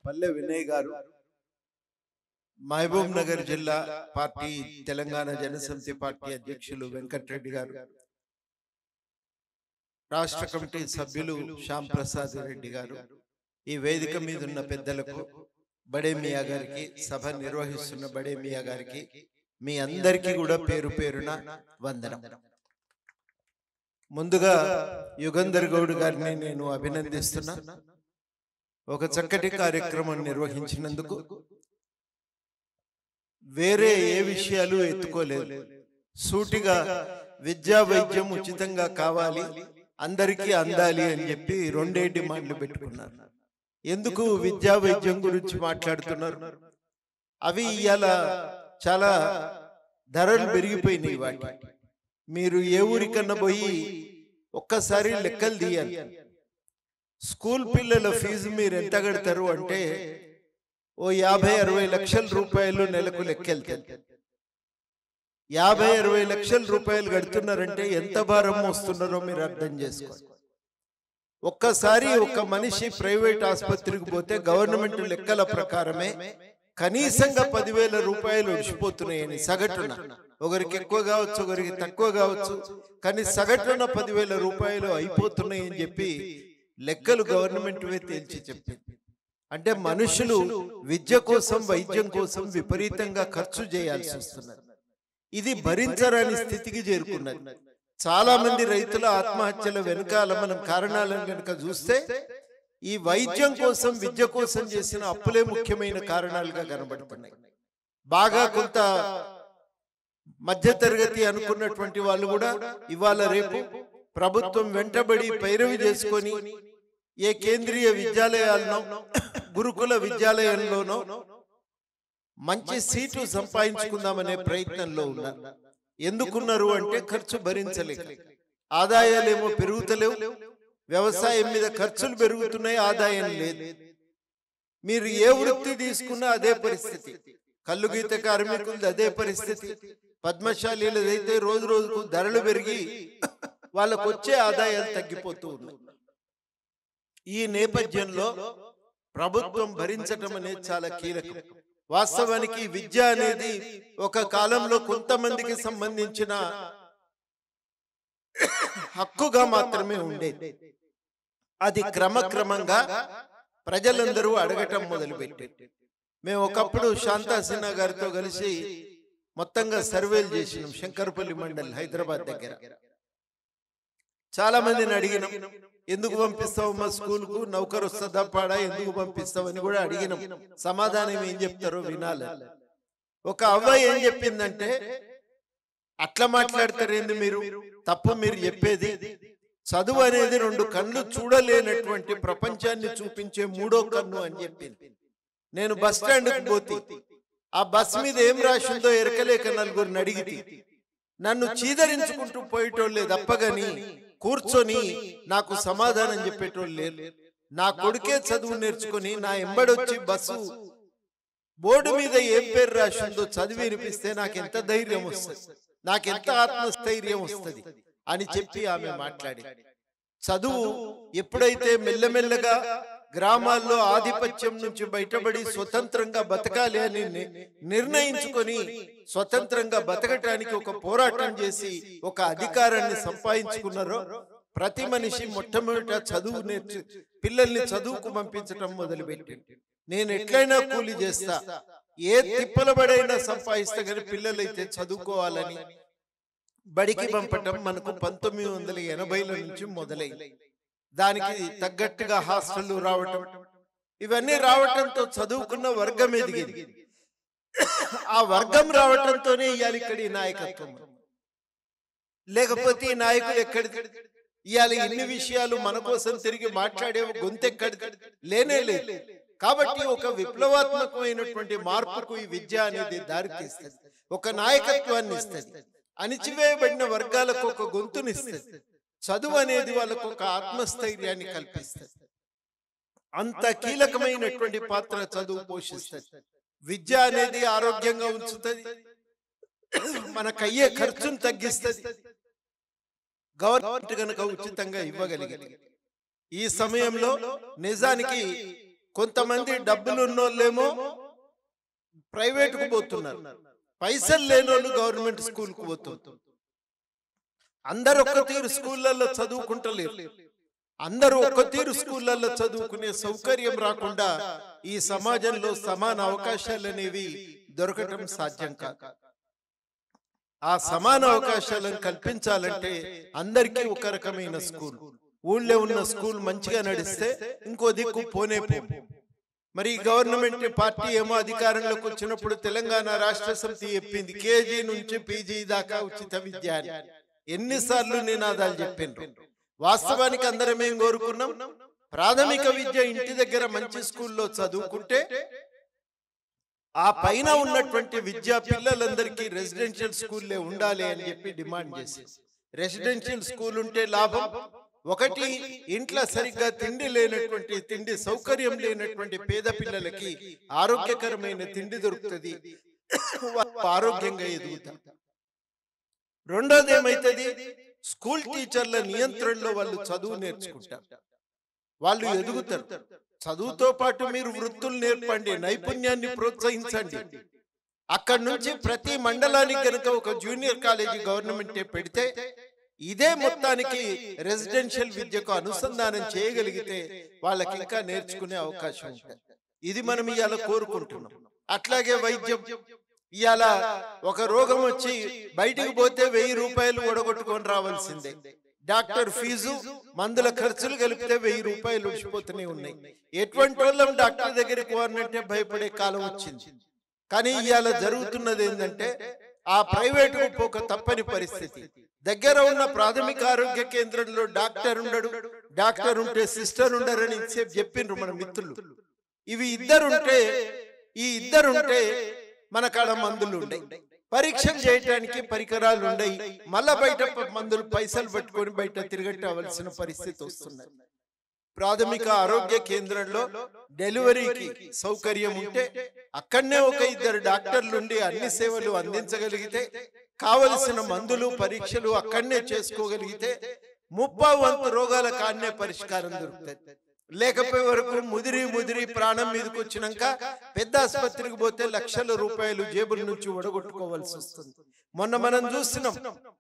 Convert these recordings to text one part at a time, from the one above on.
పల్లె వినయ్ గారు మహబూబ్ నగర్ జిల్లా పార్టీ తెలంగాణ జనసమితి పార్టీ అధ్యక్షులు వెంకటరెడ్డి గారు రాష్ట్ర కమిటీ సభ్యులు శ్యామ్ ప్రసాద్ రెడ్డి గారు ఈ వేదిక మీద ఉన్న పెద్దలకు బడే మియా గారికి సభ నిర్వహిస్తున్న బడే మియా గారికి మీ అందరికీ కూడా పేరు పేరున వందనం ముందుగా యుగంధర్ గౌడ్ గారిని నేను అభినందిస్తున్నా ఒక చక్కటి కార్యక్రమం నిర్వహించినందుకు వేరే ఏ విషయాలు ఎత్తుకోలేదు సూటిగా విద్యా వైద్యం ఉచితంగా కావాలి అందరికీ అందాలి అని చెప్పి రెండే డిమాండ్లు పెట్టుకున్నారు ఎందుకు విద్యా వైద్యం గురించి మాట్లాడుతున్నారు అవి ఇవాళ చాలా ధరలు పెరిగిపోయినాయి వాటి మీరు ఏ ఊరికన్నా పోయి ఒక్కసారి లెక్కలు తీయాలి స్కూల్ పిల్లల ఫీజు మీరు ఎంత కడతారు అంటే ఓ యాభై అరవై లక్షల రూపాయలు నెలకు లెక్కెళ్తారు యాభై అరవై లక్షల రూపాయలు కడుతున్నారంటే ఎంత భారం మోస్తున్నారో మీరు అర్థం చేసుకోండి ఒక్కసారి ఒక మనిషి ప్రైవేట్ ఆసుపత్రికి పోతే గవర్నమెంట్ లెక్కల ప్రకారమే కనీసంగా పదివేల రూపాయలు ఒడిచిపోతున్నాయని సగటున ఒకరికి ఎక్కువ కావచ్చు ఒకరికి తక్కువ కావచ్చు కానీ సగటున పదివేల రూపాయలు అయిపోతున్నాయి అని చెప్పి లెక్కలు గవర్నమెంట్ తేల్చి చెప్పింది అంటే మనుషులు విద్య కోసం వైద్యం కోసం విపరీతంగా ఖర్చు చేయాల్సి వస్తున్నది ఇది భరించరాని స్థితికి చేరుకున్నది చాలా మంది రైతుల ఆత్మహత్యల వెనుకాల మనం కారణాలను కనుక చూస్తే ఈ వైద్యం కోసం విద్య కోసం చేసిన అప్పులే ముఖ్యమైన కారణాలుగా కనబడుతున్నాయి బాగా కొంత మధ్యతరగతి అనుకున్నటువంటి వాళ్ళు కూడా ఇవాళ రేపు ప్రభుత్వం వెంటబడి పైరవి చేసుకొని ఏ కేంద్రీయ విద్యాలయాల్లో గురుకుల విద్యాలయంలోనో మంచి సీటు సంపాదించుకుందామనే ప్రయత్నంలో ఉన్నారు ఎందుకున్నారు అంటే ఖర్చు భరించలేక ఆదాయాలేమో పెరుగుతలేవు వ్యవసాయం మీద ఖర్చులు పెరుగుతున్నాయి ఆదాయం లేదు మీరు ఏ వృత్తి తీసుకున్నా అదే పరిస్థితి కల్లు గీత కార్మికులది అదే పరిస్థితి పద్మశాలీలదైతే రోజు రోజుకు ధరలు పెరిగి వాళ్ళకు వచ్చే ఆదాయాలు తగ్గిపోతూ ఉన్నాయి ఈ నేపథ్యంలో ప్రభుత్వం భరించటం అనేది చాలా కీలకం వాస్తవానికి విద్య అనేది ఒక కాలంలో కొంతమందికి సంబంధించిన హక్కుగా మాత్రమే ఉండేది అది క్రమక్రమంగా ప్రజలందరూ అడగటం మొదలుపెట్టారు మేము ఒకప్పుడు శాంతా సిన్హా గారితో కలిసి మొత్తంగా సర్వేలు చేసినాం శంకరపల్లి మండల్ హైదరాబాద్ దగ్గర చాలా మందిని అడిగినాం ఎందుకు పంపిస్తావు మా స్కూల్ కు నౌకరు వస్తుందా పాడా ఎందుకు పంపిస్తావని కూడా అడిగినాం సమాధానం ఏం చెప్తారో వినాలి ఒక అవ్వ ఏం చెప్పిందంటే అట్లా మాట్లాడతారేంది మీరు తప్ప మీరు చెప్పేది చదువు అనేది రెండు కళ్ళు చూడలేనటువంటి ప్రపంచాన్ని చూపించే మూడో కన్ను అని చెప్పింది నేను బస్ స్టాండ్కి పోతే ఆ బస్ మీద ఏం రాసిందో ఎరకలేక నలుగురిని అడిగితే నన్ను చీదరించుకుంటూ పోయేటోళ్ళే తప్పగాని కూర్చొని నాకు సమాధానం చెప్పేటోళ్ళు లేరు నా కొడుకే చదువు నేర్చుకొని నా ఎంబడొచ్చి బస్సు బోర్డు మీద ఏం పేరు రాసిందో చదివి వినిపిస్తే నాకు ఎంత ధైర్యం వస్తుంది నాకెంత ఆత్మస్థైర్యం వస్తుంది అని చెప్పి ఆమె మాట్లాడి చదువు ఎప్పుడైతే మెల్లమెల్లగా గ్రామాల్లో ఆధిపత్యం నుంచి బయటపడి స్వతంత్రంగా బతకాలి అని ని- నిర్ణయించుకొని స్వతంత్రంగా బతకటానికి ఒక పోరాటం చేసి ఒక అధికారాన్ని సంపాదించుకున్నారో ప్రతి మనిషి మొట్టమొదట చదువు నేర్చు పిల్లల్ని చదువుకు పంపించటం మొదలుపెట్టింది నేను ఎట్లయినా కూలి చేస్తా ఏ తిప్పలబడైనా సంపాదిస్తా కానీ పిల్లలైతే చదువుకోవాలని బడికి పంపటం మనకు పంతొమ్మిది వందల ఎనభైల నుంచి మొదలైంది దానికి తగ్గట్టుగా హాస్టల్ రావటం ఇవన్నీ రావటంతో చదువుకున్న వర్గం ఎదిగింది ఆ వర్గం రావటంతోనే ఇవాళ ఇక్కడ ఈ నాయకత్వం లేకపోతే ఈ నాయకులు ఎక్కడి ఇవాళ ఇన్ని విషయాలు మన కోసం తిరిగి మాట్లాడే గొంతెక్కడి లేనే లేదు కాబట్టి ఒక విప్లవాత్మకమైనటువంటి మార్పుకు ఈ విద్య అనేది దారితీస్తుంది ఒక నాయకత్వాన్ని ఇస్తుంది అణిచివేయబడిన వర్గాలకు ఒక గొంతునిస్తుంది చదువు అనేది వాళ్ళకు ఒక ఆత్మస్థైర్యాన్ని కల్పిస్తుంది అంత కీలకమైనటువంటి పాత్ర చదువు పోషిస్తుంది విద్య అనేది ఆరోగ్యంగా ఉంచుతుంది మనకయ్యే ఖర్చును తగ్గిస్తుంది గవర్నమెంట్ గనక ఉచితంగా ఇవ్వగలిగింది ఈ సమయంలో నిజానికి కొంతమంది డబ్బులు ఉన్నోళ్ళేమో ప్రైవేట్ కు పోతున్నారు పైసలు లేనోళ్ళు గవర్నమెంట్ స్కూల్ కు పోతున్నారు అందరు ఒక్క తీరు స్కూళ్ళల్లో చదువుకుంటలేరు అందరూ ఒక్క తీరు స్కూళ్ళల్లో చదువుకునే సౌకర్యం రాకుండా ఈ సమాజంలో సమాన అవకాశాలు అనేవి దొరకటం సాధ్యం కాదు ఆ సమాన అవకాశాలను కల్పించాలంటే అందరికీ ఒక రకమైన స్కూల్ ఊళ్ళో ఉన్న స్కూల్ మంచిగా నడిస్తే ఇంకో దిక్కు పోనే పో మరి ఈ గవర్నమెంట్ పార్టీ ఏమో అధికారంలోకి వచ్చినప్పుడు తెలంగాణ రాష్ట్ర సమితి చెప్పింది కేజీ నుంచి పీజీ దాకా ఉచిత విద్య అని. ఎన్నిసార్లు నినాదాలు చెప్పిండ్రు వాస్తవానికి అందరం ఏం కోరుకున్నాం ప్రాథమిక విద్య ఇంటి దగ్గర మంచి స్కూల్లో చదువుకుంటే ఆ పైన ఉన్నటువంటి విద్యా పిల్లలందరికీ రెసిడెన్షియల్ స్కూల్లే ఉండాలి అని చెప్పి డిమాండ్ చేసి రెసిడెన్షియల్ స్కూల్ ఉంటే లాభం ఒకటి ఇంట్లో సరిగ్గా తిండి లేనటువంటి తిండి సౌకర్యం లేనటువంటి పేద పిల్లలకి ఆరోగ్యకరమైన తిండి దొరుకుతుంది వాళ్ళు ఆరోగ్యంగా ఎదుగుతారు రెండోది ఏమైతుంది స్కూల్ టీచర్ల నియంత్రణలో వాళ్ళు చదువు నేర్చుకుంటారు వాళ్ళు ఎదుగుతారు చదువుతో పాటు మీరు వృత్తులు నేర్పండి నైపుణ్యాన్ని ప్రోత్సహించండి అక్కడి నుంచి ప్రతి మండలానికి గనుక ఒక జూనియర్ కాలేజీ గవర్నమెంట్ పెడితే ఇదే మొత్తానికి రెసిడెన్షియల్ విద్యకు అనుసంధానం చేయగలిగితే వాళ్ళకి ఇంకా నేర్చుకునే అవకాశం ఉంటుంది ఇది మనం ఇవాళ కోరుకుంటున్నాం అట్లాగే వైద్యం ఇవాళ ఒక రోగం వచ్చి బయటికి పోతే వెయ్యి రూపాయలు ఒడగొట్టుకొని రావాల్సిందే డాక్టర్ ఫీజు మందుల ఖర్చులు కలిపితే వెయ్యి రూపాయలు ఉడిచిపోతూనే ఉన్నాయి ఎటువంటి వాళ్ళం డాక్టర్ దగ్గరికి పోవాలంటే భయపడే కాలం వచ్చింది కానీ ఇవాళ జరుగుతున్నది ఏంటంటే ఆ ప్రైవేట్ పోక తప్పని పరిస్థితి దగ్గర ఉన్న ప్రాథమిక ఆరోగ్య కేంద్రంలో డాక్టర్ ఉండడు డాక్టర్ ఉంటే సిస్టర్ ఉండరని ఇంతసేపు చెప్పిండ్రు మన మిత్రులు ఇవి ఇద్దరుంటే ఈ ఇద్దరుంటే మన కాడ మందులు ఉండయి పరీక్షలు చేయటానికి పరికరాలు ఉండయి మళ్ళా బయట ప- మందులు పైసలు పట్టుకొని బయట తిరగట్టవలసిన పరిస్థితి వస్తున్నది ప్రాథమిక ఆరోగ్య కేంద్రంలో డెలివరీకి సౌకర్యం ఉంటే అక్కడనే ఒక ఇద్దరు డాక్టర్లు ఉండి అన్ని సేవలు అందించగలిగితే కావలసిన మందులు పరీక్షలు అక్కడనే చేసుకోగలిగితే ముప్పా వంతు రోగాల కాడనే పరిష్కారం దొరుకుతుంది లేకపోయే వరకు ముదిరి ముదిరి ప్రాణం మీదకి వచ్చినాక పెద్ద ఆసుపత్రికి పోతే లక్షల రూపాయలు జేబుల నుంచి ఒడగొట్టుకోవాల్సి వస్తుంది మొన్న మనం చూస్తున్నాం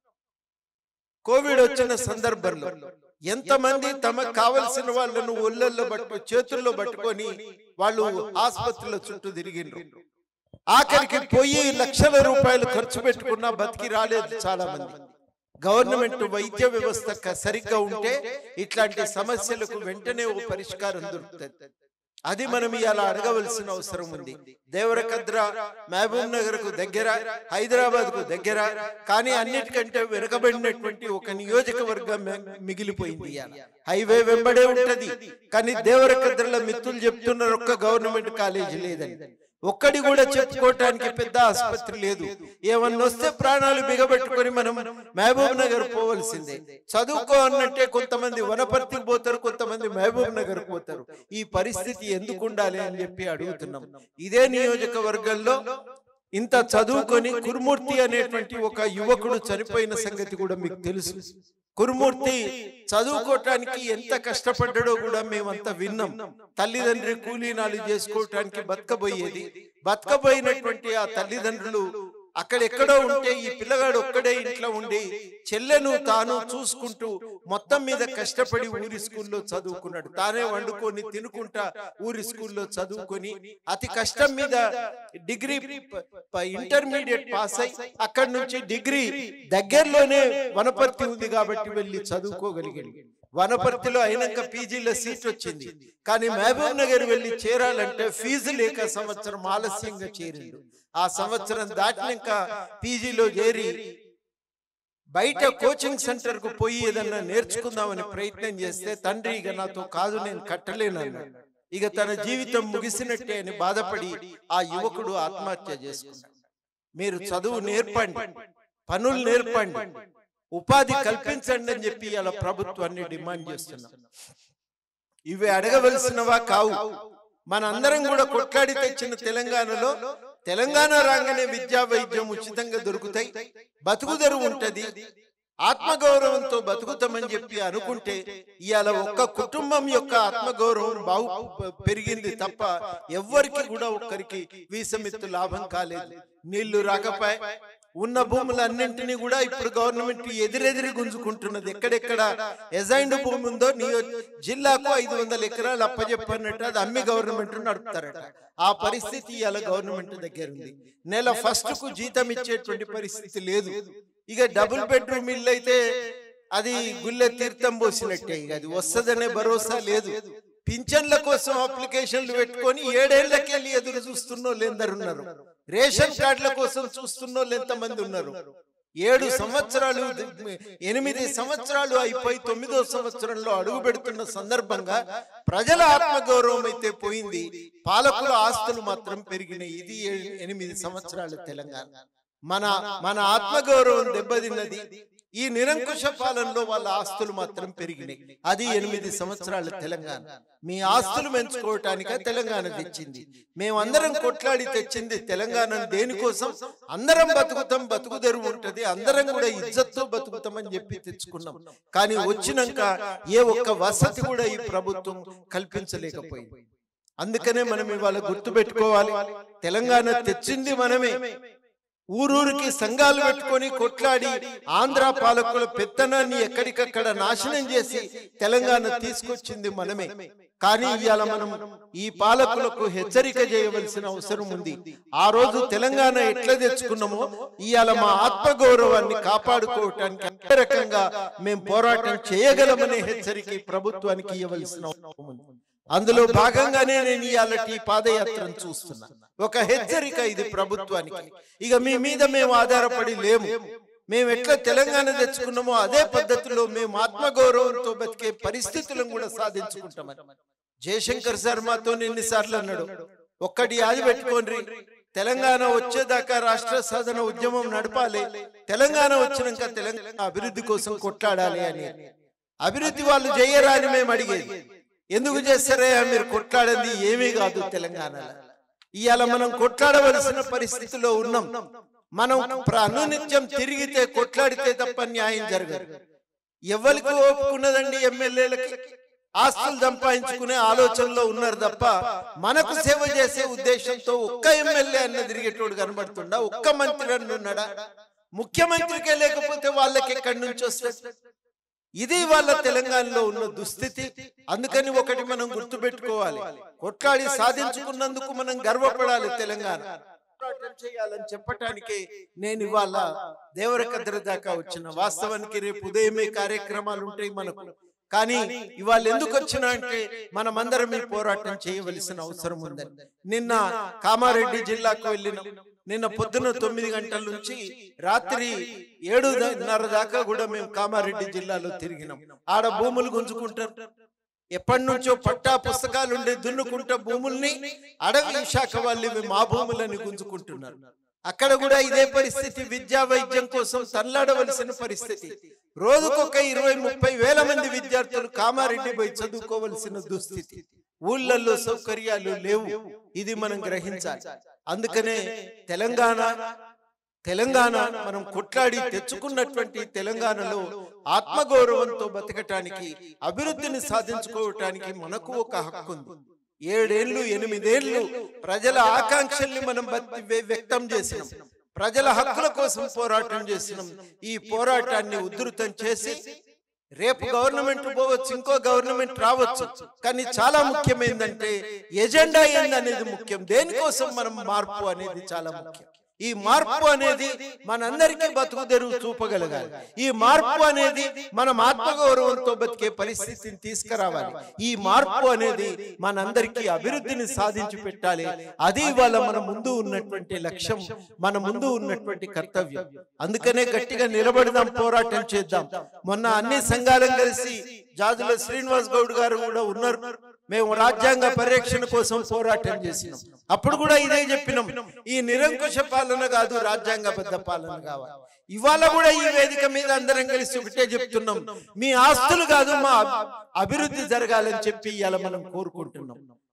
కోవిడ్ వచ్చిన సందర్భంలో ఎంతమంది తమకు కావలసిన వాళ్ళను ఒళ్ళల్లో పట్టు చేతుల్లో పట్టుకొని వాళ్ళు ఆసుపత్రుల చుట్టూ తిరిగిండ్రు ఆఖరికి పోయి లక్షల రూపాయలు ఖర్చు పెట్టుకున్నా బతికి రాలేదు చాలా మంది గవర్నమెంట్ వైద్య వ్యవస్థ క- సరిగ్గా ఉంటే ఇట్లాంటి సమస్యలకు వెంటనే ఓ పరిష్కారం దొరుకుతుంది అది మనం ఇలా అడగవలసిన అవసరం ఉంది దేవరకద్ర మహబూబ్ నగర్ కు దగ్గర హైదరాబాద్ కు దగ్గర కానీ అన్నిటికంటే వెనుకబడినటువంటి ఒక నియోజకవర్గం మి- మిగిలిపోయింది ఇవాళ. హైవే వెంబడే ఉంటది కానీ దేవరకద్రల మిత్రులు చెప్తున్నారు ఒక్క గవర్నమెంట్ కాలేజీ లేదని ఒక్కడి కూడా చెప్పుకోవటానికి పెద్ద ఆసుపత్రి లేదు ఏమన్నా వస్తే ప్రాణాలు బిగబెట్టుకొని మనం మహబూబ్ నగర్ పోవలసిందే చదువుకో అన్నట్టే కొంతమంది వనపర్తికి పోతారు కొంతమంది మహబూబ్ నగర్ పోతారు ఈ పరిస్థితి ఎందుకు ఉండాలి అని చెప్పి అడుగుతున్నాం ఇదే నియోజకవర్గంలో ఇంత చదువుకొని కురుమూర్తి అనేటువంటి ఒక యువకుడు చనిపోయిన సంగతి కూడా మీకు తెలుసు కురుమూర్తి చదువుకోవటానికి ఎంత కష్టపడ్డాడో కూడా మేమంతా విన్నాం తల్లిదండ్రి కూలీనాలు చేసుకోవటానికి బతకబోయేది బతకబోయినటువంటి ఆ తల్లిదండ్రులు అక్కడెక్కడో ఉంటే ఈ పిల్లగాడు ఒక్కడే ఇంట్లో ఉండి చెల్లెను తాను చూసుకుంటూ మొత్తం మీద కష్టపడి ఊరి స్కూల్లో చదువుకున్నాడు తానే వండుకొని తినుకుంటా ఊరి స్కూల్లో చదువుకొని అతి కష్టం మీద డిగ్రీ ప- ప- ఇంటర్మీడియట్ పాస్ అయి అక్కడి నుంచి డిగ్రీ దగ్గరలోనే వనపర్తి ఉంది కాబట్టి వెళ్ళి చదువుకోగలిగాడు వనపర్తిలో అయినాక పీజీలో సీట్ వచ్చింది కానీ మహబూబ్ నగర్ వెళ్ళి చేరాలంటే ఫీజు లేక సంవత్సరం ఆలస్యంగా చేరిండు ఆ సంవత్సరం దాటినాక పీజీలో చేరి బయట కోచింగ్ సెంటర్ కు పోయి ఏదన్నా నేర్చుకుందామని ప్రయత్నం చేస్తే తండ్రి ఇక నాతో కాదు నేను కట్టలేనన్నాడు ఇక తన జీవితం ముగిసినట్టే అని బాధపడి ఆ యువకుడు ఆత్మహత్య చేసుకున్నాడు మీరు చదువు నేర్పండి పనులు నేర్పండి ఉపాధి కల్పించండి అని చెప్పి ఇలా ప్రభుత్వాన్ని డిమాండ్ చేస్తున్నాం ఇవి అడగవలసినవా కావు మనందరం కూడా కొట్లాడి తెచ్చిన తెలంగాణలో తెలంగాణ రాగానే విద్యా వైద్యం ఉచితంగా దొరుకుతాయి బతుకుదెరువు ఉంటది ఆత్మగౌరవంతో బతుకుతామని చెప్పి అనుకుంటే ఇవాళ ఒక్క కుటుంబం యొక్క ఆత్మగౌరవం బాగు పెరిగింది తప్ప ఎవ్వరికి కూడా ఒక్కరికి వీసమెత్తు లాభం కాలేదు నీళ్లు రాకపోయి ఉన్న భూములన్నింటినీ కూడా ఇప్పుడు గవర్నమెంట్ ఎదురెదిరి గుంజుకుంటున్నది ఎక్కడెక్కడ ఎజైండ్ భూమి ఉందో నియో జిల్లాకు ఐదు వందల ఎకరాలు అప్పచెప్పన్నట్టు అది అమ్మి గవర్నమెంట్ నడుపుతారట ఆ పరిస్థితి ఇవాళ గవర్నమెంట్ దగ్గర ఉంది నెల ఫస్ట్ కు జీతం ఇచ్చేటువంటి పరిస్థితి లేదు ఇక డబుల్ బెడ్రూమ్ ఇల్లు అయితే అది గుళ్ళె తీర్థం పోసినట్టే ఇక అది వస్తదనే భరోసా లేదు పింఛన్ల కోసం అప్లికేషన్లు పెట్టుకొని ఏడేళ్లకెళ్ళి ఎదురు చూస్తున్న వాళ్ళు ఎందరు ఉన్నారు రేషన్ కార్డుల కోసం చూస్తున్న వాళ్ళు ఎంతమంది ఉన్నారు ఏడు సంవత్సరాలు ఎనిమిది సంవత్సరాలు అయిపోయి తొమ్మిదో సంవత్సరంలో అడుగు పెడుతున్న సందర్భంగా ప్రజల ఆత్మగౌరవం అయితే పోయింది పాలకుల ఆస్తులు మాత్రం పెరిగినాయి ఇది ఏ- ఎనిమిది సంవత్సరాల తెలంగాణ మన మన ఆత్మగౌరవం దెబ్బతిన్నది ఈ నిరంకుశ పాలనలో వాళ్ళ ఆస్తులు మాత్రం పెరిగినాయి అది ఎనిమిది సంవత్సరాల తెలంగాణ మీ ఆస్తులు పెంచుకోవటానిక తెలంగాణ తెచ్చింది మేమందరం కొట్లాడి తెచ్చింది తెలంగాణ దేనికోసం అందరం బతుకుతాం బతుకుదెరువు ఉంటది అందరం కూడా ఇజ్జత్తో బతుకుతామని చెప్పి తెచ్చుకున్నాం కానీ వచ్చినాక ఏ ఒక్క వసతి కూడా ఈ ప్రభుత్వం కల్పించలేకపోయింది అందుకనే మనం ఇవాళ గుర్తు పెట్టుకోవాలి తెలంగాణ తెచ్చింది మనమే ఊరూరికి సంఘాలు పెట్టుకొని కొట్లాడి ఆంధ్ర పాలకుల పెత్తనాన్ని ఎక్కడికక్కడ నాశనం చేసి తెలంగాణ తీసుకొచ్చింది మనమే కానీ ఇవాళ మనం ఈ పాలకులకు హెచ్చరిక చేయవలసిన అవసరం ఉంది ఆ రోజు తెలంగాణ ఎట్లా తెచ్చుకున్నామో ఇవాళ మా ఆత్మగౌరవాన్ని కాపాడుకోవటానికి అదే రకంగా మేము పోరాటం చేయగలమనే హెచ్చరిక ఈ ప్రభుత్వానికి ఇవ్వవలసిన అవసరం ఉంది అందులో భాగంగానే నేను ఇవాళ ఈ పాదయాత్రను చూస్తున్నా ఒక హెచ్చరిక ఇది ప్రభుత్వానికి ఇక మీ మీద మేము ఆధారపడి లేము మేము ఎట్లా తెలంగాణ తెచ్చుకున్నామో అదే పద్ధతిలో మేము ఆత్మగౌరవంతో బతికే పరిస్థితులను కూడా సాధించుకుంటామని జయశంకర్ సార్ మాతో ఎన్నిసార్లు అన్నాడు ఒక్కటి యాది పెట్టుకోండి తెలంగాణ వచ్చేదాకా రాష్ట్ర సాధన ఉద్యమం నడపాలి తెలంగాణ వచ్చినాక తెలంగాణ అభివృద్ధి కోసం కొట్లాడాలి అని అభివృద్ధి వాళ్ళు చేయరా అని మేము అడిగేది ఎందుకు చేస్తారే మీరు కొట్లాడింది ఏమీ కాదు తెలంగాణలో ఇవాళ మనం కొట్లాడవలసిన పరిస్థితిలో ఉన్నాం మనం ప్ర- అనునిత్యం తిరిగితే కొట్లాడితే తప్ప న్యాయం జరగదు ఎవరికి ఓపుకున్నదండి ఎమ్మెల్యేలకి ఆస్తులు సంపాదించుకునే ఆలోచనలో ఉన్నారు తప్ప మనకు సేవ చేసే ఉద్దేశంతో ఒక్క ఎమ్మెల్యే అన్న తిరిగేటోడు కనబడుతుండా ఒక్క మంత్రి అన్న ఉన్నాడా ముఖ్యమంత్రికే లేకపోతే వాళ్ళకి ఎక్కడి నుంచి వస్తుంది ఇది వాళ్ళ తెలంగాణలో ఉన్న దుస్థితి అందుకని ఒకటి మనం గుర్తుపెట్టుకోవాలి కొట్లాడి సాధించుకున్నందుకు మనం గర్వపడాలి తెలంగాణ పోరాటం చేయాలని చెప్పటానికి నేను ఇవాళ దేవరకద్ర దాకా వచ్చిన వాస్తవానికి రేపు ఉదయమే కార్యక్రమాలు ఉంటాయి మనకు కానీ ఇవాళ ఎందుకు వచ్చినా అంటే మనమందరం ఈ పోరాటం చేయవలసిన అవసరం ఉందని నిన్న కామారెడ్డి జిల్లాకు వెళ్ళినాం నిన్న పొద్దున తొమ్మిది గంటల నుంచి రాత్రి ఏడున్నర దాకా కూడా మేము కామారెడ్డి జిల్లాలో తిరిగినాం ఆడ భూములు గుంజుకుంటారు ఎప్పటి నుంచో పట్టా పుస్తకాలు ఉండే దున్నుకుంట భూముల్ని అడవి శాఖ వాళ్ళు ఇవి మా భూములని గుంజుకుంటున్నారు అక్కడ కూడా ఇదే పరిస్థితి విద్యా వైద్యం కోసం తల్లాడవలసిన పరిస్థితి రోజుకొక ఇరవై ముప్పై వేల మంది విద్యార్థులు కామారెడ్డి పోయి చదువుకోవలసిన దుస్థితి ఊళ్ళల్లో సౌకర్యాలు లేవు ఇది మనం గ్రహించాలి అందుకనే తెలంగాణ తెలంగాణ మనం కొట్లాడి తెచ్చుకున్నటువంటి తెలంగాణలో ఆత్మగౌరవంతో బతకటానికి అభివృద్ధిని సాధించుకోవటానికి మనకు ఒక హక్కు ఉంది ఏడేళ్లు ఎనిమిదేళ్లు ప్రజల ఆకాంక్షల్ని మనం బతి- వ్య- వ్యక్తం చేసినాం ప్రజల హక్కుల కోసం పోరాటం చేసినాం ఈ పోరాటాన్ని ఉధృతం చేసి రేపు గవర్నమెంట్ పోవచ్చు ఇంకో గవర్నమెంట్ రావచ్చు కానీ చాలా ముఖ్యమైందంటే ఎజెండా ఏందనేది ముఖ్యం దేనికోసం మనం మార్పు అనేది చాలా ముఖ్యం ఈ మార్పు అనేది మనందరికీ బతుకు తెరువు చూపగలగాలి ఈ మార్పు అనేది మనం ఆత్మగౌరవంతో బతికే పరిస్థితిని తీసుకురావాలి ఈ మార్పు అనేది మనందరికీ అభివృద్ధిని సాధించి పెట్టాలి అది ఇవాళ మన ముందు ఉన్నటువంటి లక్ష్యం మన ముందు ఉన్నటువంటి కర్తవ్యం అందుకనే గట్టిగా నిలబడదాం పోరాటం చేద్దాం మొన్న అన్ని సంఘాలను కలిసి జాజుల శ్రీనివాస్ గౌడ్ గారు కూడా ఉన్నారు మేము రాజ్యాంగ పరిరక్షణ కోసం పోరాటం చేసినాం అప్పుడు కూడా ఇదే చెప్పినాం ఈ నిరంకుశ పాలన కాదు రాజ్యాంగబద్ధ పాలన కావాలి ఇవాళ కూడా ఈ వేదిక మీద అందరం కలిసి ఒకటే చెప్తున్నాం మీ ఆస్తులు కాదు మా అభి- అభివృద్ధి జరగాలని చెప్పి ఇవాళ మనం కోరుకుంటున్నాం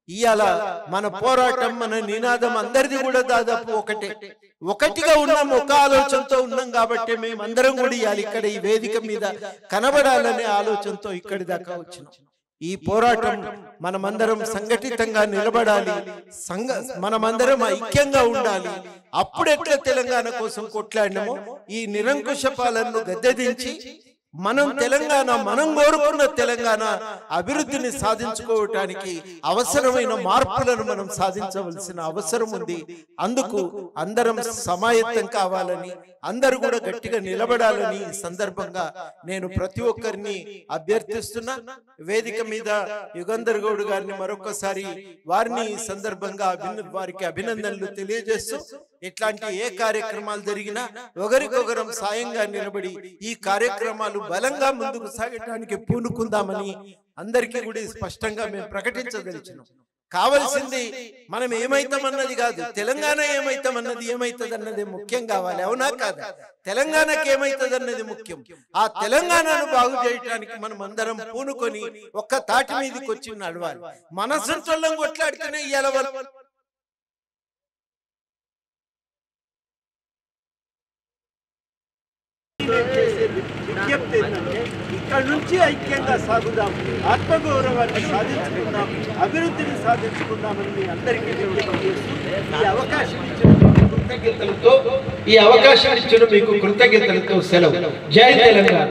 ఇవాళ మన పోరాటం మన నినాదం అందరిది కూడా దాదాపు ఒకటే ఒకటిగా ఉన్నాం ఒక ఆలోచనతో ఉన్నాం కాబట్టి మేమందరం కూడా ఇవాళ ఇక్కడ ఈ వేదిక మీద కనబడాలనే ఆలోచనతో ఇక్కడి దాకా వచ్చినాం ఈ పోరాటం మనమందరం సంఘటితంగా నిలబడాలి సంఘ మనమందరం ఐక్యంగా ఉండాలి అప్పుడు ఎట్లా తెలంగాణ కోసం కొట్లాడినామో ఈ నిరంకుశ పాలనను గద్దెదించి మనం తెలంగాణ మనం కోరుకున్న తెలంగాణ అభివృద్ధిని సాధించుకోవటానికి అవసరమైన మార్పులను మనం సాధించవలసిన అవసరం ఉంది అందుకు అందరం సమాయత్తం కావాలని అందరూ కూడా గట్టిగా నిలబడాలని ఈ సందర్భంగా నేను ప్రతి ఒక్కరిని అభ్యర్థిస్తున్నా వేదిక మీద యుగంధర్ గౌడ్ గారిని మరొకసారి వారిని ఈ సందర్భంగా అభిన వారికి అభినందనలు తెలియజేస్తూ ఇట్లాంటి ఏ కార్యక్రమాలు జరిగినా ఒకరికొకరం సాయంగా నిలబడి ఈ కార్యక్రమాలు బలంగా ముందుకు సాగటానికి పూనుకుందామని అందరికీ కూడా స్పష్టంగా మేము ప్రకటించదలిచినాం కావలసింది మనం ఏమైతామన్నది కాదు తెలంగాణ ఏమైతామన్నది ఏమైతుంది అన్నది ముఖ్యం కావాలి అవునా కాదా తెలంగాణకి ఏమైతుంది అన్నది ముఖ్యం ఆ తెలంగాణను బాగు చేయటానికి మనం అందరం పూనుకొని ఒక్క తాటి మీదకి వచ్చి నడవాలి మన సొంతం కొట్లాడితేనే ఇవాళ వాళ్ళ- చేసే విజ్ఞప్తి ఏంటంటే ఇక్కడ నుంచి ఐక్యంగా సాగుదాం ఆత్మగౌరవాన్ని సాధించుకుందాం అభివృద్ధిని సాధించుకుందామని మీ అందరికీ విజ్ఞప్తి చేస్తూ ఈ అవకాశం ఇచ్చిన మీకు కృతజ్ఞతలతో ఈ అవకాశం ఇచ్చిన మీకు కృతజ్ఞతలతో సెలవు జై తెలంగాణ